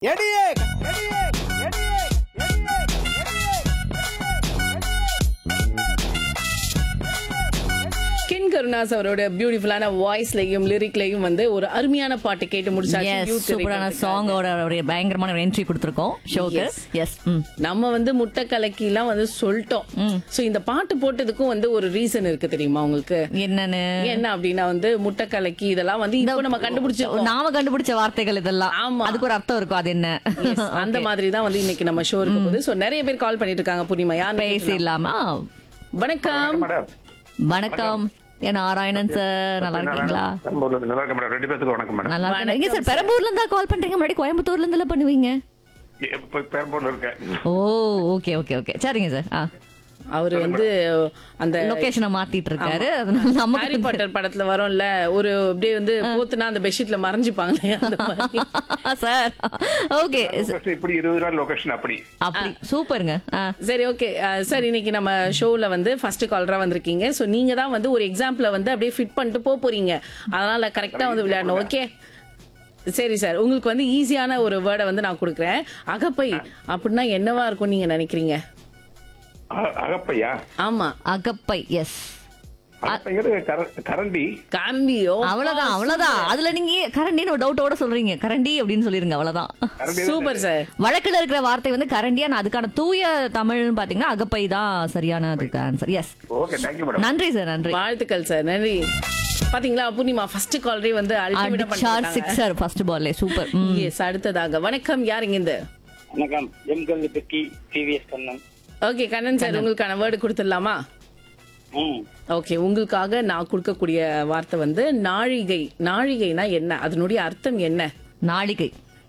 எடியே எடியே எடியே எடியே கின் கருணாஸ் அவரோட பியூட்டிஃபுல்லான வாய்ஸ்லயும் லிரிக்லயும் வந்து ஒரு அருமையான பாட்டு கேட்டு முடிச்சாச்சு எஸ் Youth சூப்பரான திரைப்படத்துக்காக. சாங்கோட ஒரு பயங்கரமான என்ட்ரி கொடுத்துருக்கோம் ஷோக்கு Yes. எஸ் ம் நம்ம வந்து முட்டை கலக்கிலாம் வந்து சொல்லிட்டோம் சோ இந்த பாட்டு போட்டதுக்கும் வந்து ஒரு ரீசன் இருக்கு தெரியுமா உங்களுக்கு என்னன்னு என்ன அப்படின்னா வந்து முட்டை கலக்கி இதெல்லாம் வந்து இப்போ நம்ம கண்டுபிடிச்சிருக்கோம் நாம கண்டுபிடிச்ச வார்த்தைகள் இதெல்லாம் ஆமா. அதுக்கு ஒரு அர்த்தம் இருக்கும் அது என்ன Yes, அந்த மாதிரி தான் வந்து இன்னைக்கு நம்ம ஷோ இருக்க போது சோ நிறைய பேர் கால் பண்ணிட்டு இருக்காங்க பூர்ணிமா யார் பேசிடலாமா வணக்கம் மேடம் வணக்கம் ஏன் நாராயணன் சார் நல்லா இருக்கீங்களா பெரம்பூர்ல இருந்து நல்லா இருக்கேன் மேடம் ரெண்டு பேத்துக்கு வணக்கம் மேடம் நல்லா இருக்கீங்க எங்க சார் பெரம்பூர்ல இருந்தா கால் பண்றீங்க முன்னாடி கோயம்புத்தூர்ல இருந்து பண்ணுவீங்க இப்ப பெரம்பூர்ல இருக்கேன் ஓ ஓகே ஓகே ஓகே சரிங்க சார் ஆ அவரு வந்து அந்த லொகேஷனை மாத்திட்டு இருக்காரு அதனால ஹாரி நமக்கு பாட்டர் படத்துல வரும்ல ஒரு அப்படியே வந்து போத்துனா அந்த பெட்ஷீட்ல மறைஞ்சுப்பாங்க அந்த மாதிரி சார் ஓகே Location இப்படி இருபது நாள் லொகேஷன் அப்படி அப்படி சூப்பருங்க ஆ சரி ஓகே சார் இன்னைக்கு நம்ம ஷோல வந்து ஃபர்ஸ்ட் காலரா வந்திருக்கீங்க சோ நீங்க தான் வந்து ஒரு எக்ஸாம்பிள வந்து அப்படியே ஃபிட் பண்ணிட்டு போக போறீங்க அதனால கரெக்டா வந்து விளையாடணும் ஓகே சரி சார் உங்களுக்கு வந்து ஈஸியான ஒரு வேர்டை வந்து நான் கொடுக்குறேன் அகப்பை அப்படின்னா என்னவா இருக்கும் நீங்க நினைக்கிறீங்க அ- அகப்பையா ஆமா அகப்பை எஸ் அகப்பைங்கிறது கர- கரண்டி காந்தியோ அவ்வளவுதான் அவ்வளவுதான் அதுல நீங்க கரண்டின்னு ஒரு டவுட்டோட சொல்றீங்க கரண்டி அப்படின்னு சொல்லிருங்க அவ்வளவுதான் கரண்டி சூப்பர் சார் வழக்குல இருக்கிற வார்த்தை வந்து கரண்டியா நான் அதுக்கான தூய தமிழ்னு பாத்தீங்கன்னா அகப்பை தான் சரியான அதுக்கு answer yes okay thank you madam நன்றி சார் நன்றி வாழ்த்துக்கள் சார் நன்றி பாத்தீங்களா பூர்ணிமா ஃபர்ஸ்ட் காலரே வந்து அல்டிமேட்டா அடிச்சார் பண்ணிட்டாங்க சிக்ஸர் ஃபர்ஸ்ட் பால்லே சூப்பர் எஸ் அடுத்ததாக வணக்கம் யாருங்க இந்த வணக்கம் எம்கல் பெக்கி டிவிஎஸ் கண்ணன் ஓகே கண்ணன் சார் உங்களுக்கான வேர்டு கொடுத்துடலாமா ம் ஓகே உங்களுக்காக நான் கொடுக்கக்கூடிய வார்த்தை வந்து நாழிகை நாழிகைனா என்ன அதனுடைய அர்த்தம் என்ன நாளிகை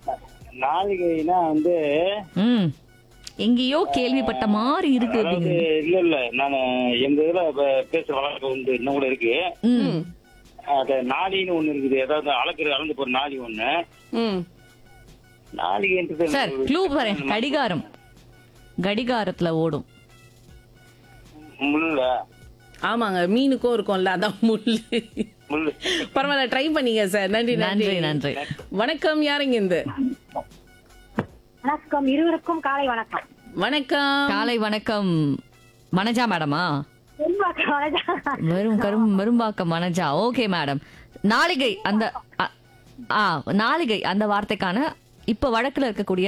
நாளிகைனா வந்து ம் எங்கேயோ கேள்விப்பட்ட மாதிரி இருக்கு அதாவது அப்படிங்கிறது இல்ல இல்ல நான் எங்க இதுல ப- பேசுற வழக்கம் உண்டு இன்னும் கூட இருக்கு ம் அது நாடின்னு ஒண்ணு இருக்குது அதாவது அளக்குற அளந்து போற நாடி ஒண்ணு ம் நாளிகைன்றது சார் க்ளூ பாரு கடிகாரம் கடிகாரத்துல ஓடும் முள்ள ஆமாங்க மீனுக்கும் இருக்கும்ல அதான் முள்ளு முள்ளு பரவாயில்ல ட்ரை பண்ணீங்க சார் நன்றி நன்றி நன்றி வணக்கம் யாருங்க இந்த வணக்கம் இருவருக்கும் காலை வணக்கம் வணக்கம் காலை வணக்கம் மனஜா மேடமா பெரும்பாக்கம் வணக்கம். வெறும் கரும் வெறும்பாக்கம் மனஜா ஓகே மேடம் நாளிகை அந்த அ- ஆ நாளிகை அந்த வார்த்தைக்கான இப்ப வழக்குல இருக்கக்கூடிய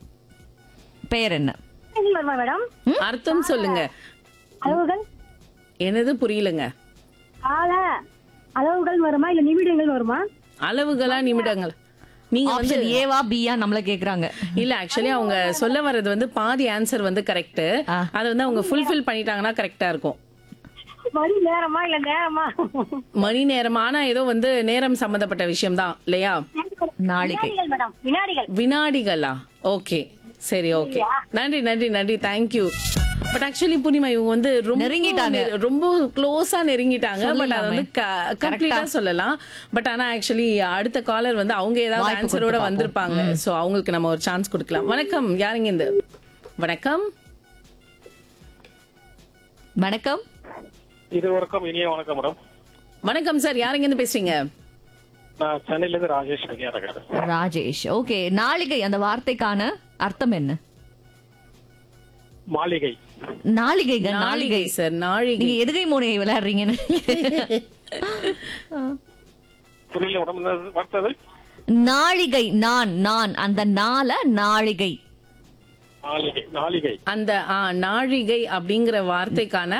பெயர் என்ன இது வருமா மேடம் அர்த்தம் சொல்லுங்க அளவுகள் என்னது புரியலங்க கால அளவுகள் வருமா இல்ல நிமிடங்கள் வருமா அளவுகளா நிமிடங்கள் நீங்க வந்து ஆப்ஷன் ஏவா பியா நம்மள கேக்குறாங்க இல்ல ஆக்சுவலி அவங்க சொல்ல வர்றது வந்து பாதி ஆன்சர் வந்து கரெக்ட் ஆ. அதை வந்து அவங்க ஃபுல்ஃபில் பண்ணிட்டாங்கன்னா கரெக்டா இருக்கும் மணி நேரமா இல்ல நேரமா மணி நேரம் ஆனா ஏதோ வந்து நேரம் சம்பந்தப்பட்ட விஷயம் தான் இல்லையா நாளிகை வினாடிகள் மேடம் வினாடிகள் வினாடிகளா ஓகே சரி ஓகே நன்றி நன்றி நன்றி தேங்க்யூ பட் ஆக்சுவலி பூர்ணிமா இவங்க வந்து ரொம்ப நெருங்கிட்டாங்க. நெ- ரொம்ப க்ளோஸா நெருங்கிட்டாங்க பட் அது வந்து சொல்லலாமே. கம்ப்ளீட்டா சொல்லலாம் பட் ஆனா ஆக்சுவலி அடுத்த காலர் வந்து அவங்க ஏதாவது வாய்ப்பு ஆன்சரோட கொடுத்து வந்திருப்பாங்க சோ அவங்களுக்கு நம்ம ஒரு சான்ஸ் கொடுக்கலாம் வணக்கம் யாருங்க இந்த வணக்கம் வணக்கம் இருவருக்கும் இனிய வணக்கம் மேடம் வணக்கம் சார் யாருங்க இருந்து பேசுறீங்க நான் சென்னையில இருந்து ராஜேஷ் ரெடியா இருக்கேன் ராஜேஷ் ஓகே நாளிகை அந்த வார்த்தைக்கான அர்த்தம் என்ன மாளிகை நாளிகைங்க நாளிகை நாளிகை சார் நாழிகை நீங்க எதுகை மூனையை விளையாடுறீங்கன்னு புரியல மேடம் இந்த வார்த்தை நாளிகை நான் நான் அந்த நாள நாளிகை நாளிகை நாளிகை அந்த ஆ, நாழிகை அப்படிங்கிற வார்த்தைக்கான